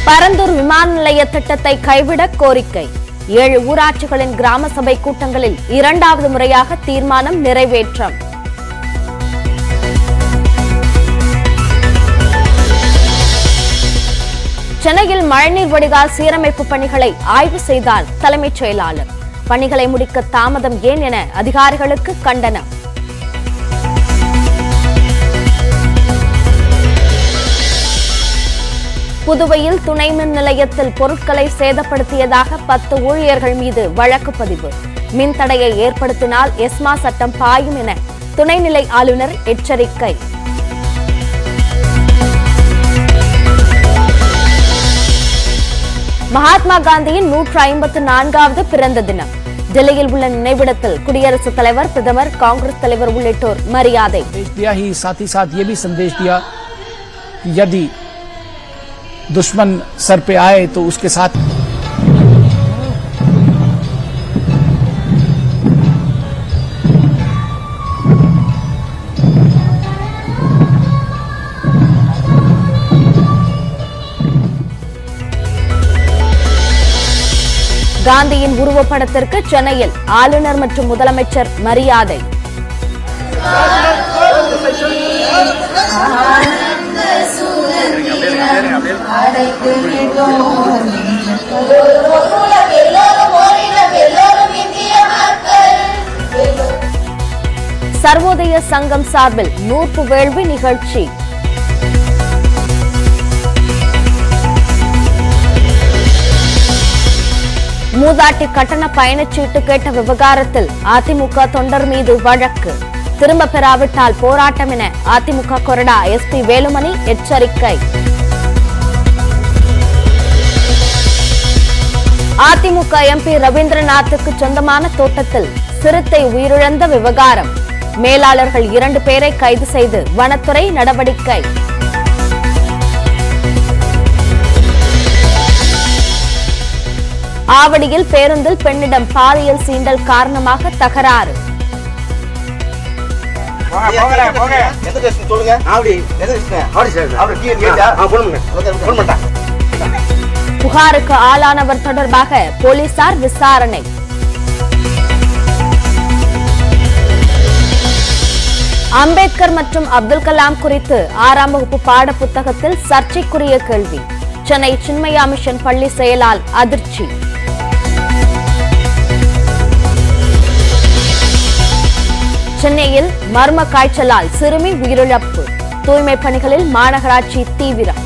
பரந்தூர் விமான நிலைய திட்டத்தை கைவிட கோரிக்கை ஏழு ஊராட்சிகளின் கிராம சபை கூட்டங்களில் இரண்டாவது முறையாக தீர்மானம் நிறைவேற்றம் சென்னையில் மழைநீர் வடிகால் சீரமைப்பு பணிகளை ஆய்வு செய்தார் தலைமைச் செயலாளர் பணிகளை முடிக்க தாமதம் ஏன் என அதிகாரிகளுக்கு கண்டனம் புதுவையில் துணை மின் நிலையத்தில் பொருட்களை சேதப்படுத்தியதாக பத்து ஊழியர்கள் மீது வழக்கு பதிவு மின் தடையை ஏற்படுத்தினால் எஸ்மா சட்டம் பாயும் என துணைநிலை ஆளுநர் எச்சரிக்கை மகாத்மா காந்தியின் நூற்று ஐம்பத்து நான்காவது பிறந்த தினம் டெல்லியில் உள்ள நினைவிடத்தில் குடியரசுத் தலைவர் பிரதமர் காங்கிரஸ் தலைவர் உள்ளிட்டோர் மரியாதை संदेश दिया ही साथ ही साथ ये भी संदेश दिया कि यदि दुश्मन सर पे आए तो उसके साथ காந்தியின் உருவப்படத்திற்கு சென்னையில் ஆளுநர் மற்றும் முதலமைச்சர் மரியாதை சர்வோதய சங்கம் சார்பில் நூற்பு வேள்வி நிகழ்ச்சி மூதாட்டி கட்டண பயணச்சீட்டு கேட்ட விவகாரத்தில் அதிமுக தொண்டர் மீது வழக்கு திரும்ப பெறாவிட்டால் போராட்டம் என அதிமுக கொறடா எஸ்பி வேலுமணி எச்சரிக்கை அதிமுக எம்பி ரவீந்திரநாத்துக்கு சொந்தமான தோட்டத்தில் சிறுத்தை உயிரிழந்த விவகாரம் மேலாளர்கள் இரண்டு பேரை கைது செய்து வனத்துறை நடவடிக்கை ஆவடியில் பேருந்தில் பெண்ணிடம் பாலியல் சீண்டல் காரணமாக தகராறு போங்க போங்க எந்த டெஸ்ட் சொல்லுங்க ஆவடி எந்த டெஸ்ட் ஆவடி சார் ஆவடி டீ கேட்டா ஆ போன் பண்ணுங்க போன் பண்ணட்டா புகாருக்கு ஆளானவர் தொடர்பாக போலீசார் விசாரணை அம்பேத்கர் மற்றும் அப்துல் கலாம் குறித்து ஆறாம் வகுப்பு பாட புத்தகத்தில் சர்ச்சைக்குரிய கேள்வி சென்னை சின்மயா மிஷன் பள்ளி செயலால் அதிர்ச்சி சென்னையில் மர்ம காய்ச்சலால் சிறுமி உயிரிழப்பு தூய்மை பணிகளில் மாநகராட்சி தீவிரம்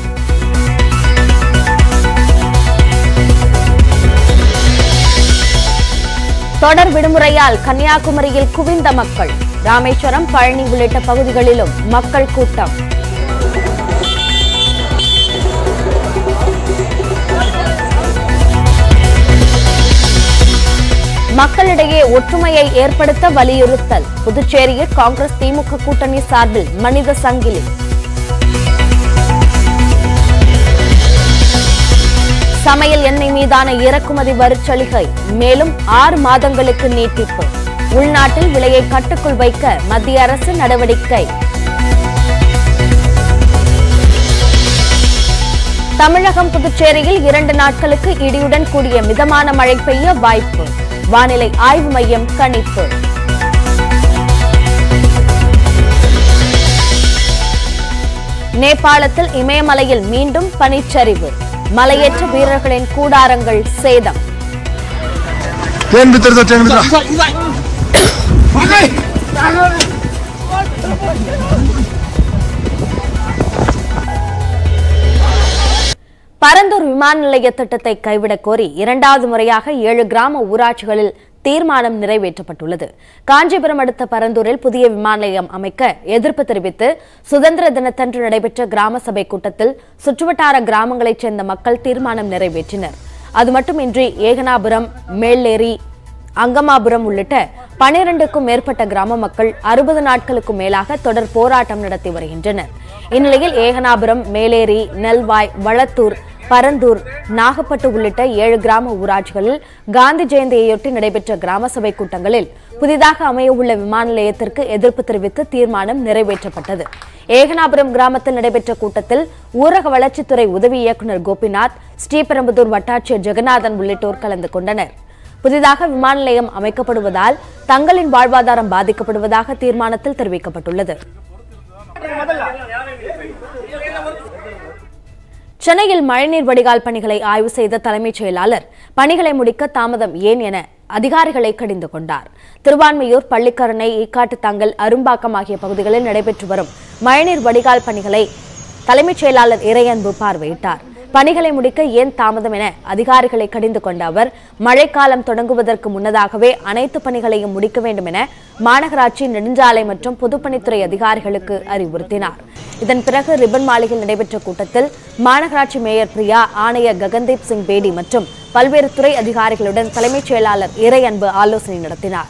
தொடர் விடுமுறையால் கன்னியாகுமரியில் குவிந்த மக்கள் ராமேஸ்வரம் பழனி உள்ளிட்ட பகுதிகளிலும் மக்கள் கூட்டம் மக்களிடையே ஒற்றுமையை ஏற்படுத்த வலியுறுத்தல் புதுச்சேரியில் காங்கிரஸ் திமுக கூட்டணி சார்பில் மனித சங்கிலி சமையல் எண்ணெய் மீதான இறக்குமதி வரிச்சலுகை மேலும் ஆறு மாதங்களுக்கு நீட்டிப்பு உள்நாட்டில் விலையை கட்டுக்குள் வைக்க மத்திய அரசு நடவடிக்கை தமிழகம் புதுச்சேரியில் இரண்டு நாட்களுக்கு இடியுடன் கூடிய மிதமான மழை பெய்ய வாய்ப்பு வானிலை ஆய்வு மையம் கணிப்பு நேபாளத்தில் இமயமலையில் மீண்டும் பனிச்சரிவு மலையேற்ற வீரர்களின் கூடாரங்கள் சேதம் ट्रेन भित्र छ ट्रेन भित्र பரந்தூர் விமான நிலைய திட்டத்தை கைவிடக் கோரி இரண்டாவது முறையாக ஏழு கிராம ஊராட்சிகளில் தீர்மானம் நிறைவேற்றப்பட்டுள்ளது காஞ்சிபுரம் அடுத்த பரந்தூரில் புதிய விமான நிலையம் அமைக்க எதிர்ப்பு தெரிவித்து சுதந்திர தினத்தன்று நடைபெற்ற கிராம சபை கூட்டத்தில் சுற்றுவட்டார கிராமங்களைச் சேர்ந்த மக்கள் தீர்மானம் நிறைவேற்றினர் அது மட்டுமின்றி ஏகனாபுரம் மேல்லேரி அங்கமாபுரம் உள்ளிட்ட பனிரெண்டுக்கும் மேற்பட்ட கிராம மக்கள் அறுபது நாட்களுக்கும் மேலாக தொடர் போராட்டம் நடத்தி வருகின்றனர் இந்நிலையில் ஏகனாபுரம் மேலேரி நெல்வாய் வளத்தூர் பரந்தூர் நாகப்பட்டு உள்ளிட்ட ஏழு கிராம ஊராட்சிகளில் காந்தி ஜெயந்தியையொட்டி நடைபெற்ற கிராம சபை கூட்டங்களில் புதிதாக அமையவுள்ள விமான நிலையத்திற்கு எதிர்ப்பு தெரிவித்து தீர்மானம் நிறைவேற்றப்பட்டது ஏகனாபுரம் கிராமத்தில் நடைபெற்ற கூட்டத்தில் ஊரக வளர்ச்சித்துறை உதவி இயக்குநர் கோபிநாத் ஸ்ரீபெரும்புதூர் வட்டாட்சியர் ஜெகநாதன் உள்ளிட்டோர் கலந்து கொண்டனர் புதிதாக விமான நிலையம் அமைக்கப்படுவதால் தங்களின் வாழ்வாதாரம் பாதிக்கப்படுவதாக தீர்மானத்தில் தெரிவிக்கப்பட்டுள்ளது சென்னையில் மழைநீர் வடிகால் பணிகளை ஆய்வு செய்த தலைமைச் செயலாளர் பணிகளை முடிக்க தாமதம் ஏன் என அதிகாரிகளை கடிந்து கொண்டார் திருவான்மையூர் பள்ளிக்கரணை ஈக்காட்டுத்தாங்கல் அரும்பாக்கம் ஆகிய பகுதிகளில் நடைபெற்று வரும் மழைநீர் வடிகால் பணிகளை தலைமைச் செயலாளர் இறையன்பு பார்வையிட்டார் பணிகளை முடிக்க ஏன் தாமதம் என அதிகாரிகளை கடிந்து கொண்ட அவர் மழைக்காலம் தொடங்குவதற்கு முன்னதாகவே அனைத்து பணிகளையும் முடிக்க வேண்டும் என மாநகராட்சி நெடுஞ்சாலை மற்றும் பொதுப்பணித்துறை அதிகாரிகளுக்கு அறிவுறுத்தினார் இதன் பிறகு ரிப்பன் மாளிகையில் நடைபெற்ற கூட்டத்தில் மாநகராட்சி மேயர் பிரியா ஆணையர் ககன்தீப் சிங் பேடி மற்றும் பல்வேறு துறை அதிகாரிகளுடன் தலைமைச் செயலாளர் இறையன்பு ஆலோசனை நடத்தினார்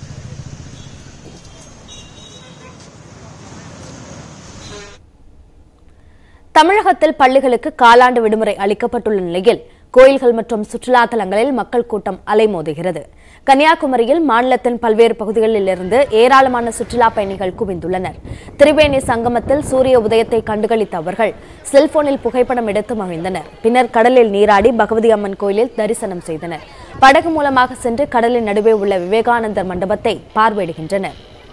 தமிழகத்தில் பள்ளிகளுக்கு காலாண்டு விடுமுறை அளிக்கப்பட்டுள்ள நிலையில் கோயில்கள் மற்றும் சுற்றுலா தலங்களில் மக்கள் கூட்டம் அலைமோதுகிறது கன்னியாகுமரியில் மாநிலத்தின் பல்வேறு பகுதிகளில் இருந்து ஏராளமான சுற்றுலா பயணிகள் குவிந்துள்ளனர் திரிவேணி சங்கமத்தில் சூரிய உதயத்தை கண்டுகளித்த அவர்கள் செல்போனில் புகைப்படம் எடுத்து மகிழ்ந்தனர் பின்னர் கடலில் நீராடி பகவதி அம்மன் கோயிலில் தரிசனம் செய்தனர் படகு மூலமாக சென்று கடலின் நடுவே உள்ள விவேகானந்தர் மண்டபத்தை பார்வையிடுகின்றனர்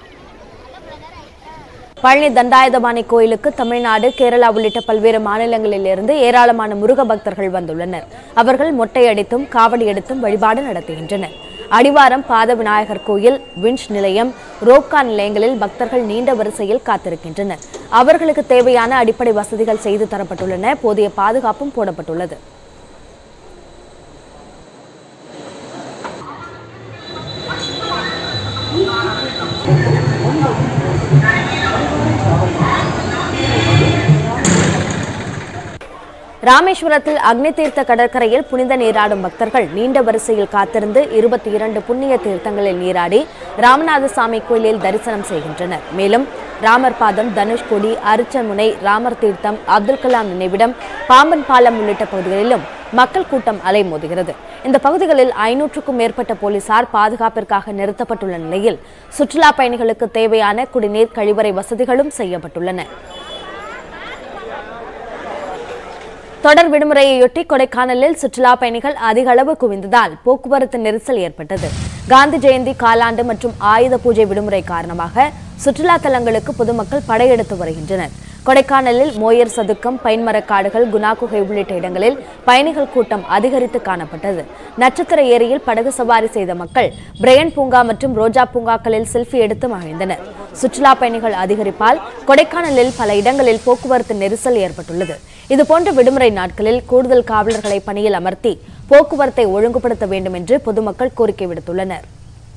பழனி தண்டாயுதபாணி கோயிலுக்கு தமிழ்நாடு கேரளா உள்ளிட்ட பல்வேறு மாநிலங்களில் இருந்து ஏராளமான முருக பக்தர்கள் வந்துள்ளனர் அவர்கள் மொட்டை அடித்தும் காவடி எடுத்தும் வழிபாடு நடத்துகின்றனர் அடிவாரம் பாத விநாயகர் கோயில் விஞ்ச் நிலையம் ரோப்கா நிலையங்களில் பக்தர்கள் நீண்ட வரிசையில் காத்திருக்கின்றனர் அவர்களுக்கு தேவையான அடிப்படை வசதிகள் செய்து தரப்பட்டுள்ளன போதிய பாதுகாப்பும் போடப்பட்டுள்ளது ராமேஸ்வரத்தில் அக்னி தீர்த்த கடற்கரையில் புனித நீராடும் பக்தர்கள் நீண்ட வரிசையில் காத்திருந்து இருபத்தி இரண்டு புண்ணிய தீர்த்தங்களில் நீராடி ராமநாதசாமி கோயிலில் தரிசனம் செய்கின்றனர் மேலும் ராமர் பாதம் தனுஷ்கோடி அரிச்சமுனை ராமர் தீர்த்தம் அப்துல் கலாம் நினைவிடம் பாம்பன் பாலம் உள்ளிட்ட பகுதிகளிலும் மக்கள் கூட்டம் அலைமோதுகிறது இந்த பகுதிகளில் ஐநூற்றுக்கும் மேற்பட்ட போலீசார் பாதுகாப்பிற்காக நிறுத்தப்பட்டுள்ள நிலையில் சுற்றுலா பயணிகளுக்கு தேவையான குடிநீர் கழிவறை வசதிகளும் செய்யப்பட்டுள்ளன தொடர் விடுமுறையொட்டி கொடைக்கானலில் சுற்றுலா பயணிகள் அதிக அளவு குவிந்ததால் போக்குவரத்து நெரிசல் ஏற்பட்டது காந்தி ஜெயந்தி காலாண்டு மற்றும் ஆயுத பூஜை விடுமுறை காரணமாக சுற்றுலா தலங்களுக்கு பொதுமக்கள் படையெடுத்து வருகின்றனர் கொடைக்கானலில் மோயர் சதுக்கம் பைன்மரக்காடுகள் குணா குகை உள்ளிட்ட இடங்களில் பயணிகள் கூட்டம் அதிகரித்து காணப்பட்டது நட்சத்திர ஏரியில் படகு சவாரி செய்த மக்கள் பிரையன் பூங்கா மற்றும் ரோஜா பூங்காக்களில் செல்ஃபி எடுத்து மகிழ்ந்தனர் சுற்றுலா பயணிகள் அதிகரிப்பால் கொடைக்கானலில் பல இடங்களில் போக்குவரத்து நெரிசல் ஏற்பட்டுள்ளது இதுபோன்ற விடுமுறை நாட்களில் கூடுதல் காவலர்களை பணியில் அமர்த்தி போக்குவரத்தை ஒழுங்குபடுத்த வேண்டும் என்று பொதுமக்கள் கோரிக்கை விடுத்துள்ளனர்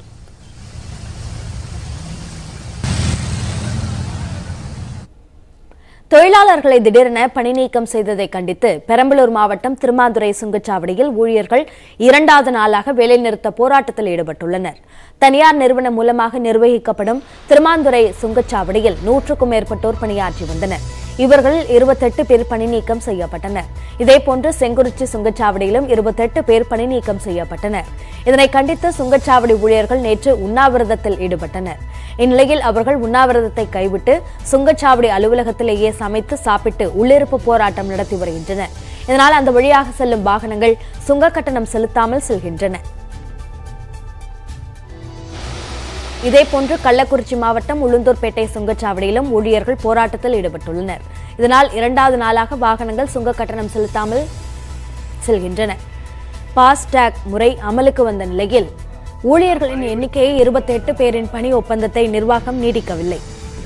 தொழிலாளர்களை திடீரென பணி நீக்கம் செய்ததை கண்டித்து பெரம்பலூர் மாவட்டம் திருமாந்துறை சுங்கச்சாவடியில் ஊழியர்கள் இரண்டாவது நாளாக வேலைநிறுத்த போராட்டத்தில் ஈடுபட்டுள்ளனர் தனியார் நிறுவனம் மூலமாக நிர்வகிக்கப்படும் திருமாந்துறை சுங்கச்சாவடியில் நூற்றுக்கும் மேற்பட்டோர் பணியாற்றி வந்தனர் இவர்களில் இருபத்தெட்டு பேர் பணி நீக்கம் செய்யப்பட்டனர் இதேபோன்று செங்குறிச்சி சுங்கச்சாவடியிலும் இருபத்தெட்டு பேர் பணி நீக்கம் செய்யப்பட்டனர் இதனை கண்டித்து சுங்கச்சாவடி ஊழியர்கள் நேற்று உண்ணாவிரதத்தில் ஈடுபட்டனர் இந்நிலையில் அவர்கள் உண்ணாவிரதத்தை கைவிட்டு சுங்கச்சாவடி அலுவலகத்திலேயே சமைத்து சாப்பிட்டு உள்ளிருப்பு போராட்டம் நடத்தி வருகின்றனர் இதனால் அந்த வழியாக செல்லும் வாகனங்கள் சுங்க கட்டணம் செலுத்தாமல் செல்கின்றன இதேபோன்று கள்ளக்குறிச்சி மாவட்டம் உளுந்தூர்பேட்டை சுங்கச்சாவடியிலும் ஊழியர்கள் போராட்டத்தில் ஈடுபட்டுள்ளனர் இதனால் இரண்டாவது நாளாக வாகனங்கள் சுங்க கட்டணம் செலுத்தாமல் செல்கின்றன பாஸ்டாக் முறை அமலுக்கு வந்த நிலையில் ஊழியர்களின் எண்ணிக்கையை இருபத்தி எட்டு பேரின் பணி ஒப்பந்தத்தை நிர்வாகம் நீடிக்கவில்லை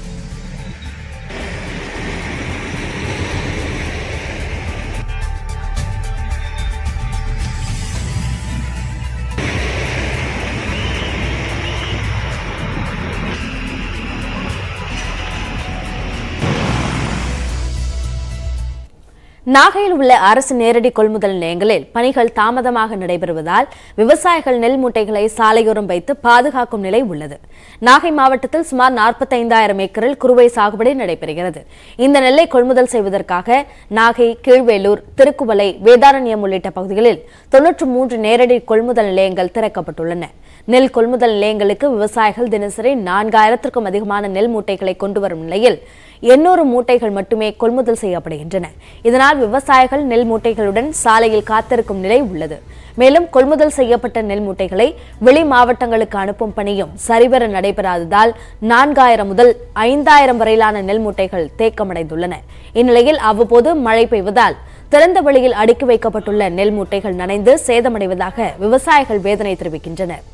நாகையில் உள்ள அரசு நேரடி கொள்முதல் நிலையங்களில் பணிகள் தாமதமாக நடைபெறுவதால் விவசாயிகள் நெல் மூட்டைகளை சாலையோரம் வைத்து பாதுகாக்கும் நிலை உள்ளது நாகை மாவட்டத்தில் சுமார் நாற்பத்தைந்தாயிரம் ஏக்கரில் குறுவை சாகுபடி நடைபெறுகிறது இந்த நெல்லை கொள்முதல் செய்வதற்காக நாகை கீழ்வேலூர் திருக்குவளை வேதாரண்யம் உள்ளிட்ட பகுதிகளில் தொன்னூற்று மூன்று நேரடி கொள்முதல் நிலையங்கள் திறக்கப்பட்டுள்ளன நெல் கொள்முதல் நிலையங்களுக்கு விவசாயிகள் தினசரி நான்காயிரத்திற்கும் அதிகமான நெல் மூட்டைகளை கொண்டு வரும் நிலையில் எண்ணூறு மூட்டைகள் மட்டுமே கொள்முதல் செய்யப்படுகின்றன இதனால் விவசாயிகள் நெல் மூட்டைகளுடன் சாலையில் காத்திருக்கும் நிலை உள்ளது மேலும் கொள்முதல் செய்யப்பட்ட நெல் மூட்டைகளை வெளி மாவட்டங்களுக்கு அனுப்பும் பணியும் சரிவர நடைபெறாததால் நான்காயிரம் முதல் ஐந்தாயிரம் வரையிலான நெல் மூட்டைகள் தேக்கமடைந்துள்ளன இந்நிலையில் அவ்வப்போது மழை பெய்வதால் திறந்த வெளியில் அடுக்கி வைக்கப்பட்டுள்ள நெல் மூட்டைகள் நனைந்து சேதமடைவதாக விவசாயிகள் வேதனை தெரிவிக்கின்றனர்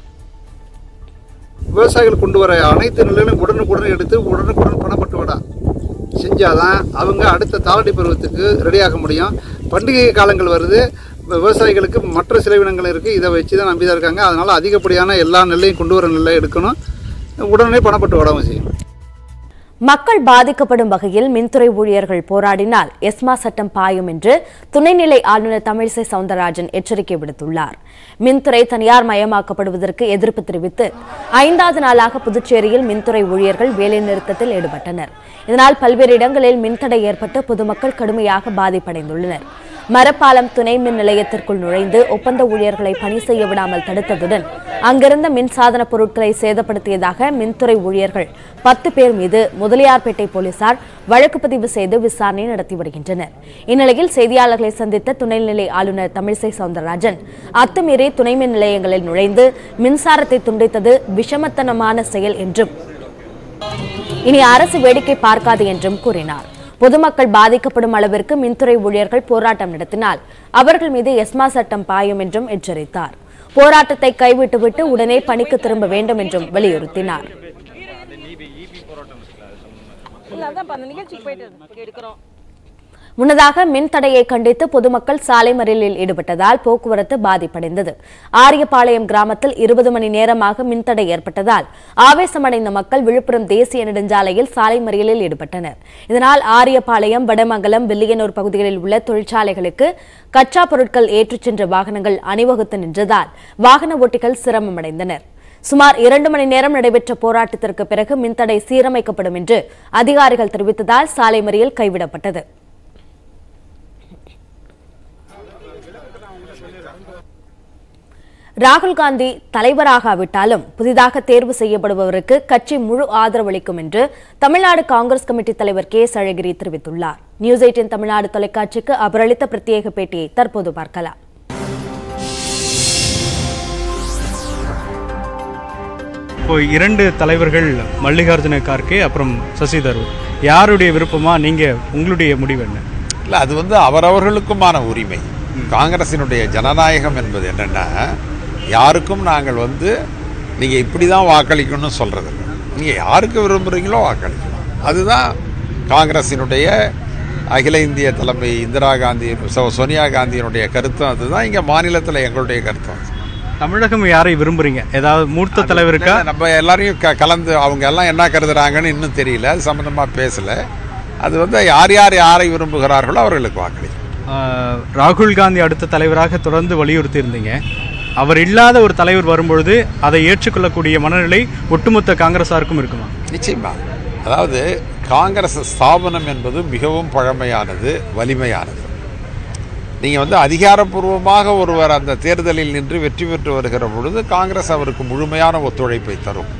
விவசாயிகள் கொண்டு வர அனைத்து நிலையிலும் உடனுக்குடன் எடுத்து உடனுக்குடன் பணப்பட்டுவிடா செஞ்சாதான் அவங்க அடுத்த தாளடி பருவத்துக்கு ரெடியாக முடியும் பண்டிகை காலங்கள் வருது விவசாயிகளுக்கு மற்ற செலவினங்கள் இருக்குது இதை வச்சு தான் நம்பி தான் இருக்காங்க அதனால் அதிகப்படியான எல்லா நெல்லையும் கொண்டு வர நெல்லை எடுக்கணும் உடனே பணப்பட்டு விடாமல் செய்யணும் மக்கள் பாதிக்கப்படும் வகையில் மின்துறை ஊழியர்கள் போராடினால் எஸ்மா சட்டம் பாயும் என்று துணைநிலை ஆளுநர் தமிழிசை சவுந்தரராஜன் எச்சரிக்கை விடுத்துள்ளார் மின்துறை தனியார் மயமாக்கப்படுவதற்கு எதிர்ப்பு தெரிவித்து ஐந்தாவது நாளாக புதுச்சேரியில் மின்துறை ஊழியர்கள் வேலைநிறுத்தத்தில் ஈடுபட்டனர் இதனால் பல்வேறு இடங்களில் மின்தடை ஏற்பட்டு பொதுமக்கள் கடுமையாக பாதிப்படைந்துள்ளனர் மரப்பாலம் துணை மின் நிலையத்திற்குள் நுழைந்து ஒப்பந்த ஊழியர்களை பணி செய்ய விடாமல் தடுத்ததுடன் அங்கிருந்த மின்சாதன பொருட்களை சேதப்படுத்தியதாக மின்துறை ஊழியர்கள் பத்து பேர் மீது முதலியார்பேட்டை போலீசார் வழக்கு பதிவு செய்து விசாரணை நடத்தி வருகின்றனர் இந்நிலையில் செய்தியாளர்களை சந்தித்த துணைநிலை ஆளுநர் தமிழிசை சவுந்தரராஜன் அத்துமீறி துணை மின் நிலையங்களில் நுழைந்து மின்சாரத்தை துண்டித்தது விஷமத்தனமான செயல் என்றும் இனி அரசு வேடிக்கை பார்க்காது என்றும் கூறினார் பொதுமக்கள் பாதிக்கப்படும் அளவிற்கு மின்துறை ஊழியர்கள் போராட்டம் நடத்தினால் அவர்கள் மீது எஸ்மா சட்டம் பாயும் என்றும் எச்சரித்தார் போராட்டத்தை கைவிட்டுவிட்டு உடனே பணிக்கு திரும்ப வேண்டும் என்றும் வலியுறுத்தினார் முன்னதாக மின் தடையை கண்டித்து பொதுமக்கள் சாலை மறியலில் ஈடுபட்டதால் போக்குவரத்து பாதிப்படைந்தது ஆரியபாளையம் கிராமத்தில் இருபது மணி நேரமாக மின்தடை ஏற்பட்டதால் ஆவேசமடைந்த மக்கள் விழுப்புரம் தேசிய நெடுஞ்சாலையில் சாலை மறியலில் ஈடுபட்டனர் இதனால் ஆரியபாளையம் வடமங்கலம் வில்லியனூர் பகுதிகளில் உள்ள தொழிற்சாலைகளுக்கு கச்சா பொருட்கள் ஏற்றிச் சென்ற வாகனங்கள் அணிவகுத்து நின்றதால் வாகன ஓட்டிகள் சிரமமடைந்தனர் சுமார் இரண்டு மணி நேரம் நடைபெற்ற போராட்டத்திற்கு பிறகு மின்தடை சீரமைக்கப்படும் என்று அதிகாரிகள் தெரிவித்ததால் சாலை மறியல் கைவிடப்பட்டது ராகுல் காந்தி தலைவராகாவிட்டாலும் புதிதாக தேர்வு செய்யப்படுபவருக்கு கட்சி முழு ஆதரவளிக்கும் என்று தமிழ்நாடு காங்கிரஸ் கமிட்டி தலைவர் கே எஸ் அழகிரி தெரிவித்துள்ளார் நியூஸ் எயிட்டின் தமிழ்நாடு தொலைக்காட்சிக்கு அவர் அளித்த பிரத்யேக பேட்டியை தற்போது பார்க்கலாம் இப்போ இரண்டு தலைவர்கள் மல்லிகார்ஜுன கார்கே அப்புறம் சசி தரூர் யாருடைய விருப்பமா நீங்க உங்களுடைய முடிவு என்ன இல்லை அது வந்து அவரவர்களுக்குமான உரிமை காங்கிரசினுடைய ஜனநாயகம் என்பது என்னென்னா யாருக்கும் நாங்கள் வந்து நீங்கள் இப்படி தான் வாக்களிக்கணும்னு சொல்கிறது நீங்கள் யாருக்கு விரும்புகிறீங்களோ வாக்களிக்கலாம் அதுதான் காங்கிரசினுடைய அகில இந்திய தலைமை இந்திரா காந்தி சோ- சோனியா காந்தியினுடைய கருத்தும் அதுதான் இங்கே மாநிலத்தில் எங்களுடைய கருத்தும் அது. தமிழகம் யாரை விரும்புறீங்க ஏதாவது மூத்த தலைவருக்கா இல்ல, நம்ம எல்லாரையும் க கலந்து அவங்க எல்லாம் என்ன கருதுறாங்கன்னு இன்னும் தெரியல அது சம்மந்தமாக பேசலை அது வந்து யார் யார் யாரை விரும்புகிறார்களோ அவர்களுக்கு வாக்களிக்கும் ஆஹ், ராகுல் காந்தி அடுத்த தலைவராக தொடர்ந்து வலியுறுத்தி இருந்தீங்க அவர் இல்லாத ஒரு தலைவர் வரும்பொழுது அதை ஏற்றுக்கொள்ளக்கூடிய மனநிலை ஒட்டுமொத்த காங்கிரசாருக்கும் இருக்குமா நிச்சயமா அதாவது காங்கிரஸ் ஸ்தாபனம் என்பது மிகவும் பழமையானது வலிமையானது நீங்கள் வந்து அதிகாரப்பூர்வமாக ஒருவர் அந்த தேர்தலில் நின்று வெற்றி பெற்று வருகிற பொழுது காங்கிரஸ் அவருக்கு முழுமையான ஒத்துழைப்பை தரும்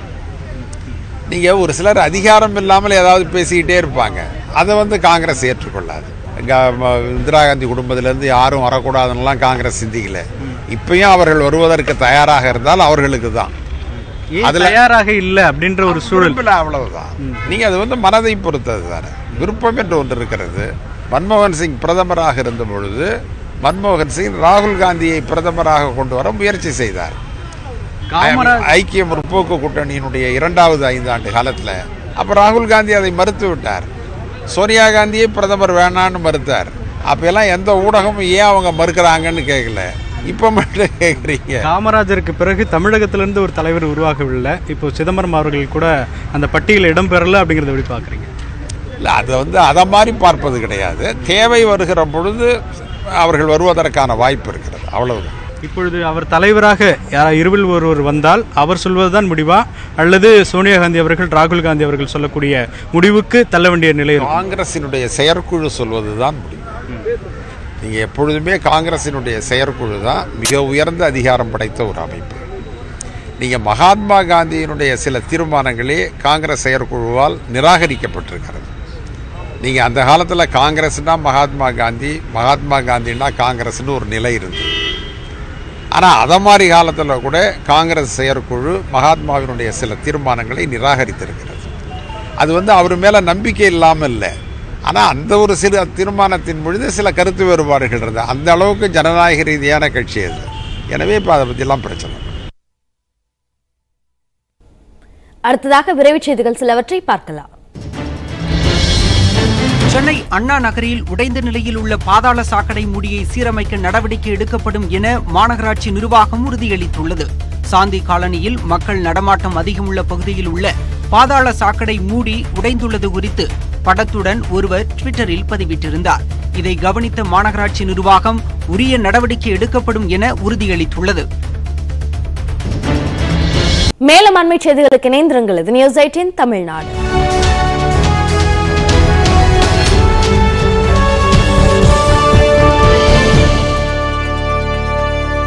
நீங்கள் ஒரு சிலர் அதிகாரம் இல்லாமல் ஏதாவது பேசிக்கிட்டே இருப்பாங்க அதை வந்து காங்கிரஸ் ஏற்றுக்கொள்ளாது இங்க, ம, இந்திரா காந்தி குடும்பத்திலேருந்து யாரும் வரக்கூடாதுன்னெலாம் காங்கிரஸ் சிந்திக்கல இப்பயும் அவர்கள் வருவதற்கு தயாராக இருந்தால் அவர்களுக்கு தான் ஏன் அதுல- தயாராக இல்லை அப்படின்ற ஒரு சூழல் விரும்பல அவ்வளவுதான் நீங்க அது வந்து மனதை பொறுத்தது தானே விருப்பம் என்று ஒன்று இருக்கிறது மன்மோகன் சிங் பிரதமராக இருந்த பொழுது மன்மோகன் சிங் ராகுல் காந்தியை பிரதமராக கொண்டு வர முயற்சி செய்தார் காமராஜ் ஐக்கிய முற்போக்கு கூட்டணியினுடைய இரண்டாவது ஐந்தாண்டு காலத்தில் அப்போ ராகுல் காந்தி அதை மறுத்து விட்டார் சோனியா காந்தியை பிரதமர் வேணான்னு மறுத்தார் அப்போல்லாம் எந்த ஊடகமும் ஏன் அவங்க மறுக்கிறாங்கன்னு கேட்கல இப்போ மட்டும் கேட்குறீங்க காமராஜருக்கு பிறகு தமிழகத்திலிருந்து ஒரு தலைவர் உருவாகவில்லை இப்போ சிதம்பரம் அவர்கள் கூட அந்த பட்டியலில் இடம்பெறல அப்படிங்கிறத எப்படி பார்க்குறீங்க இல்லை அதை வந்து அதை மாதிரி பார்ப்பது கிடையாது தேவை வருகிற பொழுது அவர்கள் வருவதற்கான வாய்ப்பு இருக்கிறது அவ்வளவுதான் இப்பொழுது அவர் தலைவராக யாரா இருவில் ஒருவர் வந்தால் அவர் சொல்வதுதான் முடிவா அல்லது சோனியா காந்தி அவர்கள் ராகுல் காந்தி அவர்கள் சொல்லக்கூடிய முடிவுக்கு தள்ள வேண்டிய நிலை இருக்கும் காங்கிரசினுடைய செயற்குழு சொல்வது தான் முடியும் நீங்கள் எப்பொழுதுமே காங்கிரசினுடைய செயற்குழு தான் மிக உயர்ந்த அதிகாரம் படைத்த ஒரு அமைப்பு நீங்கள் மகாத்மா காந்தியினுடைய சில தீர்மானங்களே காங்கிரஸ் செயற்குழுவால் நிராகரிக்கப்பட்டிருக்கிறது நீங்கள் அந்த காலத்தில் காங்கிரஸ்னா மகாத்மா காந்தி மகாத்மா காந்தின்னா காங்கிரஸ்னு ஒரு நிலை இருந்தது ஆனால் அதை மாதிரி காலத்தில் கூட காங்கிரஸ் செயற்குழு மகாத்மாவினுடைய சில தீர்மானங்களை நிராகரித்திருக்கிறது அது வந்து அவர் மேலே நம்பிக்கை இல்லாமல் இல்லை ஆனால் அந்த ஒரு சில தீர்மானத்தின் பொழுது சில கருத்து வேறுபாடுகள் இருந்தது அந்த அளவுக்கு ஜனநாயக ரீதியான கட்சி அது எனவே இப்போ அதை பற்றிலாம் பிரச்சனை இல்லை. அடுத்ததாக விரைவுச் செய்திகள் சிலவற்றை பார்க்கலாம் சென்னை அண்ணா நகரில் உடைந்த நிலையில் உள்ள பாதாள சாக்கடை மூடியை சீரமைக்க நடவடிக்கை எடுக்கப்படும் என மாநகராட்சி நிர்வாகம் உறுதியளித்துள்ளது சாந்தி காலனியில் மக்கள் நடமாட்டம் அதிகமுள்ள பகுதியில் உள்ள பாதாள சாக்கடை மூடி உடைந்துள்ளது குறித்து படத்துடன் ஒருவர் ட்விட்டரில் பதிவிட்டிருந்தார் இதை கவனித்த மாநகராட்சி நிர்வாகம் உரிய நடவடிக்கை எடுக்கப்படும் என உறுதியளித்துள்ளது மேலும் அண்மை செய்திகளுக்கு இணைந்திருங்கள் இது நியூஸ் எயிட்டின் தமிழ்நாடு